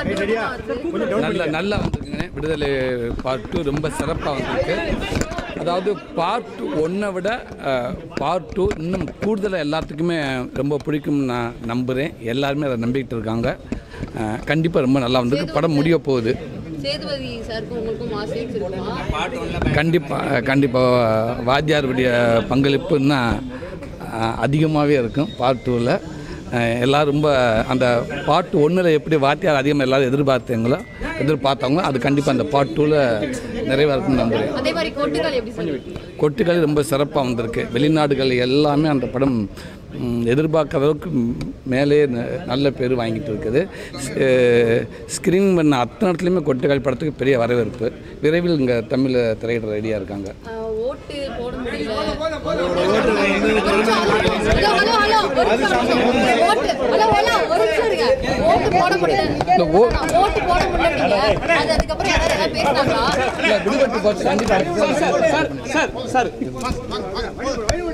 நல்ல நல்லா வந்திருக்குங்க விடுதலை பார்ட் டூ ரொம்ப சிறப்பாக வந்திருக்கு அதாவது பார்ட் ஒன்றை விட பார்ட் டூ இன்னும் கூடுதலாக எல்லாத்துக்குமே ரொம்ப பிடிக்கும்னு நான் நம்புகிறேன் எல்லாருமே அதை நம்பிக்கிட்டு இருக்காங்க கண்டிப்பாக ரொம்ப நல்லா வந்திருக்கு படம் முடிய போகுது சேதுபதி சாருக்கும் உங்களுக்கும் மாசேக்ஸ் இருக்குமா கண்டிப்பாக கண்டிப்பாக வாத்தியாருடைய பங்களிப்பு இன்னும் அதிகமாகவே இருக்கும் பார்ட் டூவில் எல்லோரும் ரொம்ப அந்த பார்ட் ஒன்றில் எப்படி வாத்தியார் அதிகமாக எல்லோரும் எதிர்பார்த்தீங்களோ எதிர்பார்த்தாங்களோ அது கண்டிப்பாக அந்த பார்ட் டூவில் நிறைவாக இருக்கும்னு நம்புகிறேன் அதே மாதிரி கொட்டுக்கால் எப்படி சார் கொட்டுக்கள் ரொம்ப சிறப்பாக வந்திருக்கு வெளிநாடுகள் எல்லாமே அந்த படம் ம், எதிர்பார்க்காத அளவுக்கு மேலே ந- நல்ல பேர் வாங்கிட்டு இருக்குது ஸ்க்ரீன் பண்ண அத்தனை இடத்துலையுமே கொட்டுக்கால் படத்துக்கு பெரிய வரவேற்பு விரைவில் இங்கே தமிழில் திரையிட ரெடியாக இருக்காங்க ஆஹ் ஓட்டு போட முடியல ஹலோ ஹலோ ஹலோ ஒரு நிமிஷம், ஒரு நிமிஷம். ஓட்டு ஹலோ ஹலோ ஒரு நிமிஷம் இருங்க ஓட்டு போட முடியல இந்த ஓ- ஓட்டு போட முடியல அது அதுக்கப்புறம் யாராவது ஏதாவது பேசுனாங்களா இல்லை விடுபட்டு போச்சு கண்டிப்பாக சார் சார்